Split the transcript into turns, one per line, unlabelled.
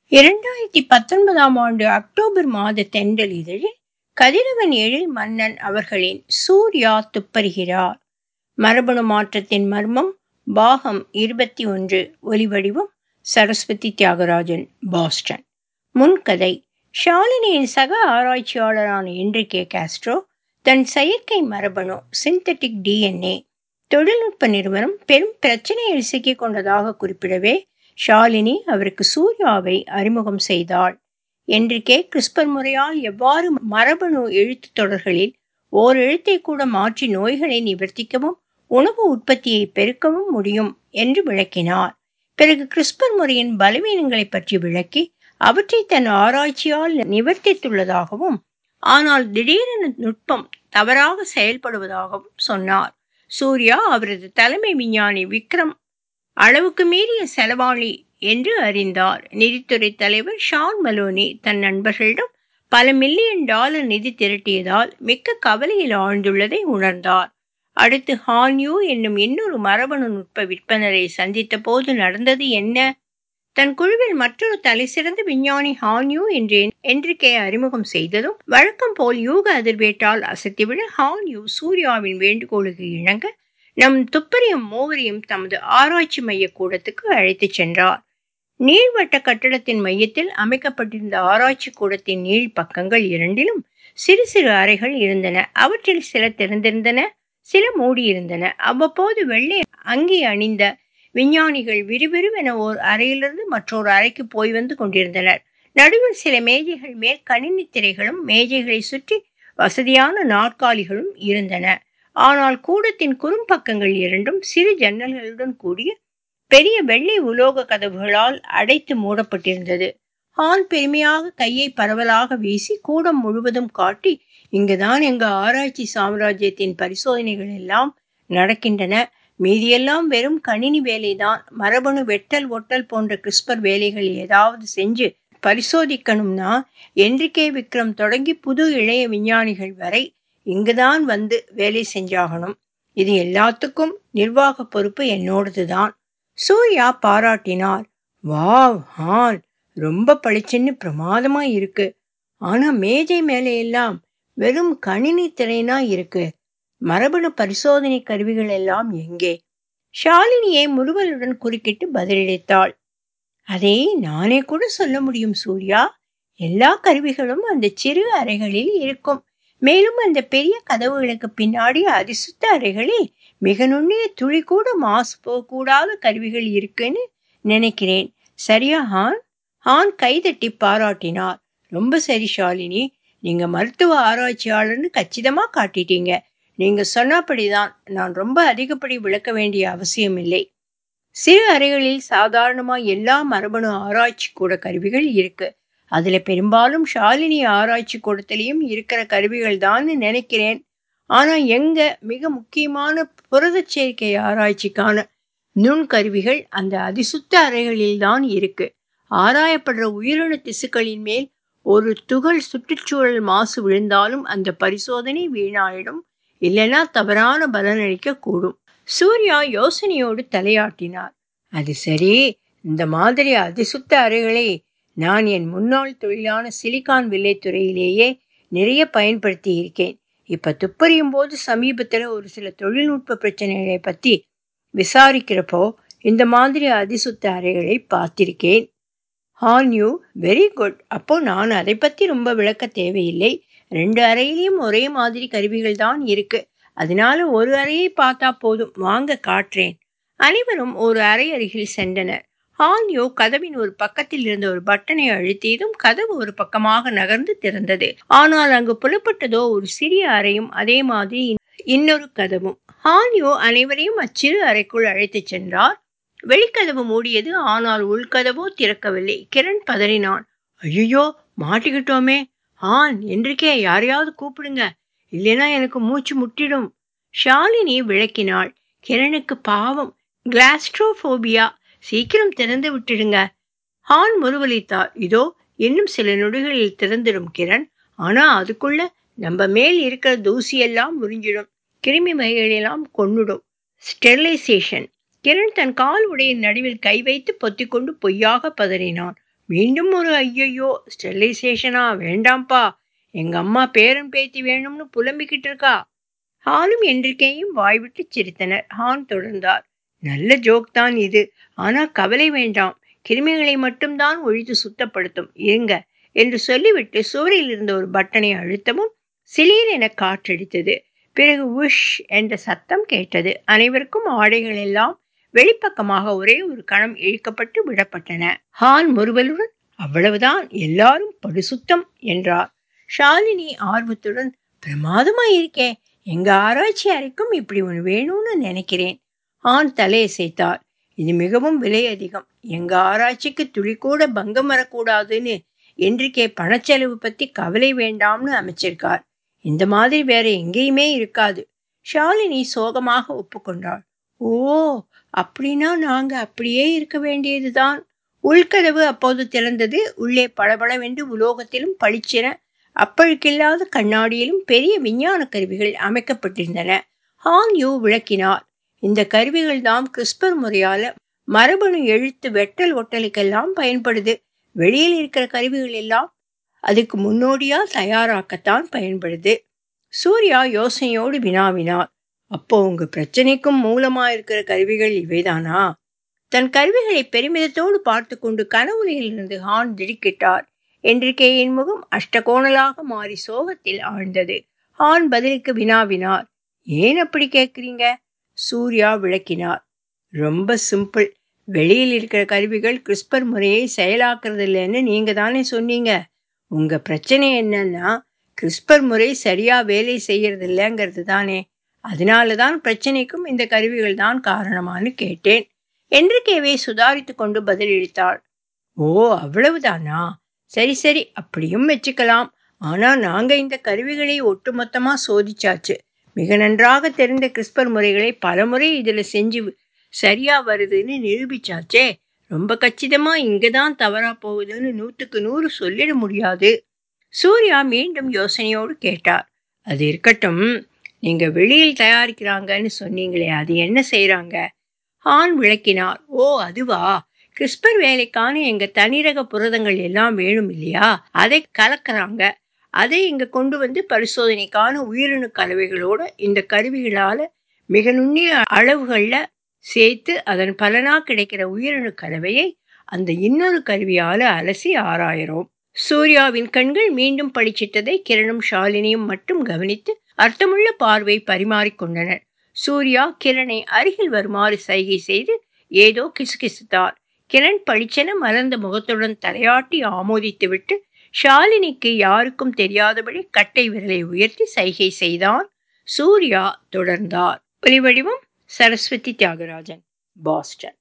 இரண்டாயிரத்தி பத்தொன்பதாம் ஆண்டு அக்டோபர் மாத தென்றல் இதழில் கதிரவன் எழில் மன்னன் அவர்களின் சூர்யா துப்பறிகிறார் மரபணு மாற்றத்தின் மர்மம் பாகம் இருபத்தி ஒன்று ஒலிவடிவம் சரஸ்வதி தியாகராஜன் பாஸ்டன் முன்கதை ஷாலினியின் சக ஆராய்ச்சியாளரான என்ரிகே காஸ்ட்ரோ தன் செயற்கை மரபணு சிந்தட்டிக் டிஎன்ஏ தொழில்நுட்ப நிறுவனம் பெரும் பிரச்சனையில் சிக்கிக் கொண்டதாக குறிப்பிடவே ஷாலினி அவருக்கு சூர்யாவை அறிமுகம் செய்தாள் என்றிக்கே கிறிஸ்பர் முறையால் எவ்வாறு மரபணு எழுத்து தொடர்களில் ஓர் எழுத்தை கூட மாற்றி நோய்களை நிவர்த்திக்கவும் உணவு உற்பத்தியை பெருக்கவும் முடியும் என்று விளக்கினார் பிறகு கிறிஸ்பர் முறையின் பலவீனங்களை பற்றி விளக்கி அவற்றை தன் ஆராய்ச்சியால் நிவர்த்தித்துள்ளதாகவும் ஆனால் திடீரென நுட்பம் தவறாக செயல்படுவதாகவும் சொன்னார் சூர்யா அவரது தலைமை விஞ்ஞானி விக்ரம் அளவுக்கு மீறிய செலவாளி என்று அறிந்தார் நிதித்துறை தலைவர் ஷான் மலோனி தன் நண்பர்களிடம் பல மில்லியன் டாலர் நிதி திரட்டியதால் மிக்க கவலையில் ஆழ்ந்துள்ளதை உணர்ந்தார் அடுத்து ஹான்யூ என்னும் இன்னொரு மரபணு நுட்ப விற்பனரை சந்தித்த போது நடந்தது என்ன தன் குழுவில் மற்றொரு தலைசிறந்த விஞ்ஞானி ஹான்யூ என்று என்றிக்கே அறிமுகம் செய்ததும் வழக்கம் போல் யூக அதிர்வேட்டால் அசத்திவிட ஹான்யூ சூர்யாவின் வேண்டுகோளுக்கு இணங்க நம் துப்பறியும் மூவரையும் தமது ஆராய்ச்சி மைய கூடத்துக்கு அழைத்துச் சென்றார் நீள்வட்ட கட்டடத்தின் மையத்தில் அமைக்கப்பட்டிருந்த ஆராய்ச்சி கூடத்தின் நீள் பக்கங்கள் இரண்டிலும் சிறு சிறு அறைகள் இருந்தன அவற்றில் சில திறந்திருந்தன சில மூடியிருந்தன அவ்வப்போது வெள்ளை அங்கி அணிந்த விஞ்ஞானிகள் விறுவிறுவென ஓர் அறையிலிருந்து மற்றொரு அறைக்கு போய் வந்து கொண்டிருந்தனர் நடுவில் சில மேஜைகள் மேல் கணினி திரைகளும் மேஜைகளை சுற்றி வசதியான நாற்காலிகளும் இருந்தன ஆனால் கூடத்தின் குறும்பக்கங்கள் இரண்டும் சிறு ஜன்னல்களுடன் கூடிய பெரிய வெள்ளை உலோக கதவுகளால் அடைத்து மூடப்பட்டிருந்தது ஹான் பெருமையாக கையை பரவலாக வீசி கூடம் முழுவதும் காட்டி இங்குதான் எங்க ஆராய்ச்சி சாம்ராஜ்யத்தின் பரிசோதனைகள் எல்லாம் நடக்கின்றன மீதியெல்லாம் வெறும் கணினி வேலைதான் மரபணு வெட்டல் ஒட்டல் போன்ற கிறிஸ்பர் வேலைகள் ஏதாவது செஞ்சு பரிசோதிக்கணும்னா என்றிக்கே விக்ரம் தொடங்கி புது இளைய விஞ்ஞானிகள் வரை இங்குதான் வந்து வேலை செஞ்சாகணும் இது எல்லாத்துக்கும் நிர்வாக பொறுப்பு என்னோடதுதான் சூர்யா பாராட்டினார் வாவ் ஹான் ரொம்ப பளிச்சுன்னு பிரமாதமா இருக்கு ஆனா மேஜை மேலே எல்லாம் வெறும் கணினி திரைனா இருக்கு மரபணு பரிசோதனை கருவிகள் எல்லாம் எங்கே ஷாலினியை முறுவலுடன் குறுக்கிட்டு பதிலளித்தாள் அதை நானே கூட சொல்ல முடியும் சூர்யா எல்லா கருவிகளும் அந்த சிறு அறைகளில் இருக்கும் மேலும் அந்த பெரிய கதவுகளுக்கு பின்னாடி அதிசுத்த அறைகளில் மிக நுண்ணிய துளி கூட மாசு போகக்கூடாத கருவிகள் இருக்குன்னு நினைக்கிறேன் சரியா ஹான் ஹான் கைதட்டி பாராட்டினார் ரொம்ப சரி ஷாலினி நீங்க மருத்துவ ஆராய்ச்சியாளர்னு கச்சிதமா காட்டிட்டீங்க நீங்க சொன்னபடிதான் நான் ரொம்ப அதிகப்படி விளக்க வேண்டிய அவசியம் இல்லை சிறு அறைகளில் சாதாரணமா எல்லா மரபணு ஆராய்ச்சி கூட கருவிகள் இருக்கு அதுல பெரும்பாலும் ஷாலினி ஆராய்ச்சி கூடத்திலையும் இருக்கிற கருவிகள் தான் நினைக்கிறேன் ஆனா எங்க மிக முக்கியமான புரத சேர்க்கை ஆராய்ச்சிக்கான நுண்கருவிகள் அந்த அதிசுத்த அறைகளில் தான் இருக்கு ஆராயப்படுற உயிரணு திசுக்களின் மேல் ஒரு துகள் சுற்றுச்சூழல் மாசு விழுந்தாலும் அந்த பரிசோதனை வீணாயிடும் இல்லைன்னா தவறான பலனளிக்க கூடும் சூர்யா யோசனையோடு தலையாட்டினார் அது சரி இந்த மாதிரி அதிசுத்த அறைகளை நான் என் முன்னாள் தொழிலான சிலிகான் வில்லை துறையிலேயே நிறைய பயன்படுத்தி இருக்கேன் இப்ப துப்பறியும் போது சமீபத்துல ஒரு சில தொழில்நுட்ப பிரச்சனைகளை பத்தி விசாரிக்கிறப்போ இந்த மாதிரி அதிசுத்த அறைகளை பார்த்திருக்கேன் ஹான் யூ வெரி குட் அப்போ நான் அதை பத்தி ரொம்ப விளக்க தேவையில்லை ரெண்டு அறையிலையும் ஒரே மாதிரி கருவிகள் தான் இருக்கு அதனால ஒரு அறையை பார்த்தா போதும் வாங்க காட்டுறேன் அனைவரும் ஒரு அறை அருகில் சென்றனர் ஹான்யோ கதவின் ஒரு பக்கத்தில் இருந்த ஒரு பட்டனை அழுத்தியதும் கதவு ஒரு பக்கமாக நகர்ந்து திறந்தது ஆனால் அங்கு புலப்பட்டதோ ஒரு சிறிய அறையும் அதே மாதிரி இன்னொரு கதவும் ஹான்யோ அனைவரையும் அச்சிறு அறைக்குள் அழைத்துச் சென்றார் வெளிக்கதவு மூடியது ஆனால் உள்கதவோ திறக்கவில்லை கிரண் பதறினான் ஐயோ மாட்டிக்கிட்டோமே ஆன் என்றிக்கே யாரையாவது கூப்பிடுங்க இல்லைன்னா எனக்கு மூச்சு முட்டிடும் ஷாலினி விளக்கினாள் கிரணுக்கு பாவம் கிளாஸ்ட்ரோபோபியா சீக்கிரம் திறந்து விட்டுடுங்க ஹான் முருவலித்தார் இதோ இன்னும் சில நொடிகளில் திறந்துடும் கிரண் ஆனா அதுக்குள்ள நம்ம மேல் இருக்கிற தூசியெல்லாம் உறிஞ்சிடும் கிருமி வகைகளெல்லாம் கொன்னுடும் ஸ்டெர்லைசேஷன் கிரண் தன் கால் உடையின் நடுவில் கை வைத்து பொத்திக்கொண்டு பொய்யாக பதறினான் மீண்டும் ஒரு ஐயையோ ஸ்டெரிலைசேஷனா வேண்டாம்ப்பா எங்க அம்மா பேரன் பேத்தி வேணும்னு புலம்பிக்கிட்டு இருக்கா ஹாலும் என்றிக்கையும் வாய்விட்டு சிரித்தனர் ஹான் தொடர்ந்தார் நல்ல ஜோக் தான் இது ஆனா கவலை வேண்டாம் கிருமிகளை மட்டும்தான் ஒழித்து சுத்தப்படுத்தும் இருங்க என்று சொல்லிவிட்டு சுவரில் இருந்த ஒரு பட்டனை அழுத்தவும் சிலீர் என காற்றடித்தது பிறகு உஷ் என்ற சத்தம் கேட்டது அனைவருக்கும் ஆடைகள் எல்லாம் வெளிப்பக்கமாக ஒரே ஒரு கணம் இழுக்கப்பட்டு விடப்பட்டன ஹான் முறுவலுடன் அவ்வளவுதான் எல்லாரும் படுசுத்தம் என்றார் ஷாலினி ஆர்வத்துடன் பிரமாதமா இருக்கே எங்க ஆராய்ச்சி அறைக்கும் இப்படி ஒன்று வேணும்னு நினைக்கிறேன் ஆண் தலையசைத்தார் இது மிகவும் விலை அதிகம் எங்க ஆராய்ச்சிக்கு துளி கூட பங்கம் வரக்கூடாதுன்னு என்றிக்கே பணச்செலவு பத்தி கவலை வேண்டாம்னு அமைச்சிருக்கார் இந்த மாதிரி வேற எங்கேயுமே இருக்காது ஷாலினி சோகமாக ஒப்புக்கொண்டாள் ஓ அப்படின்னா நாங்க அப்படியே இருக்க வேண்டியதுதான் உள்கதவு அப்போது திறந்தது உள்ளே பளபளவென்று உலோகத்திலும் பளிச்சின அப்பழுக்கில்லாத கண்ணாடியிலும் பெரிய விஞ்ஞான கருவிகள் அமைக்கப்பட்டிருந்தன ஹான் யூ விளக்கினார் இந்த கருவிகள் தாம் கிறிஸ்பர் முறையால மரபணு எழுத்து வெட்டல் ஒட்டலுக்கெல்லாம் பயன்படுது வெளியில் இருக்கிற கருவிகள் எல்லாம் அதுக்கு முன்னோடியா தயாராக்கத்தான் பயன்படுது சூர்யா யோசனையோடு வினாவினார் அப்போ உங்க பிரச்சனைக்கும் மூலமா இருக்கிற கருவிகள் இவைதானா தன் கருவிகளை பெருமிதத்தோடு பார்த்து கொண்டு கனவுலையிலிருந்து ஹான் திடுக்கிட்டார் என்றிகேயின் முகம் அஷ்டகோணலாக மாறி சோகத்தில் ஆழ்ந்தது ஹான் பதிலுக்கு வினாவினார் ஏன் அப்படி கேட்குறீங்க சூர்யா விளக்கினார் ரொம்ப சிம்பிள் வெளியில் இருக்கிற கருவிகள் கிறிஸ்பர் முறையை செயலாக்குறது இல்லைன்னு நீங்க தானே சொன்னீங்க உங்க பிரச்சனை என்னன்னா கிறிஸ்பர் முறை சரியா வேலை செய்யறது இல்லைங்கிறது தானே அதனால தான் பிரச்சனைக்கும் இந்த கருவிகள் தான் காரணமானு கேட்டேன் என்றிக்கேவே சுதாரித்து கொண்டு பதிலளித்தாள் ஓ அவ்வளவுதானா சரி சரி அப்படியும் வச்சுக்கலாம் ஆனா நாங்க இந்த கருவிகளை ஒட்டுமொத்தமா சோதிச்சாச்சு மிக நன்றாக தெரிந்த கிறிஸ்பர் முறைகளை பலமுறை இதுல செஞ்சு சரியா வருதுன்னு நிரூபிச்சாச்சே ரொம்ப கச்சிதமா இங்கதான் தவறா போகுதுன்னு நூத்துக்கு நூறு சொல்லிட முடியாது சூர்யா மீண்டும் யோசனையோடு கேட்டார் அது இருக்கட்டும் நீங்க வெளியில் தயாரிக்கிறாங்கன்னு சொன்னீங்களே அது என்ன செய்யறாங்க ஹான் விளக்கினார் ஓ அதுவா கிறிஸ்பர் வேலைக்கான எங்க தனிரக புரதங்கள் எல்லாம் வேணும் இல்லையா அதை கலக்குறாங்க அதை இங்க கொண்டு வந்து பரிசோதனைக்கான உயிரணு கலவைகளோட இந்த கருவிகளால மிக நுண்ணிய அளவுகள்ல சேர்த்து அதன் பலனா கிடைக்கிற உயிரணு கலவையை அந்த இன்னொரு கருவியால அலசி ஆராயிரோம் சூர்யாவின் கண்கள் மீண்டும் பளிச்சிட்டதை கிரணும் ஷாலினியும் மட்டும் கவனித்து அர்த்தமுள்ள பார்வை பரிமாறிக்கொண்டனர் சூர்யா கிரணை அருகில் வருமாறு சைகை செய்து ஏதோ கிசுகிசுத்தார் கிரண் பளிச்சென மலர்ந்த முகத்துடன் தலையாட்டி ஆமோதித்துவிட்டு ஷாலினிக்கு யாருக்கும் தெரியாதபடி கட்டை விரலை உயர்த்தி சைகை செய்தான் சூர்யா தொடர்ந்தார் ஒலிவடிவம் சரஸ்வதி தியாகராஜன் பாஸ்டன்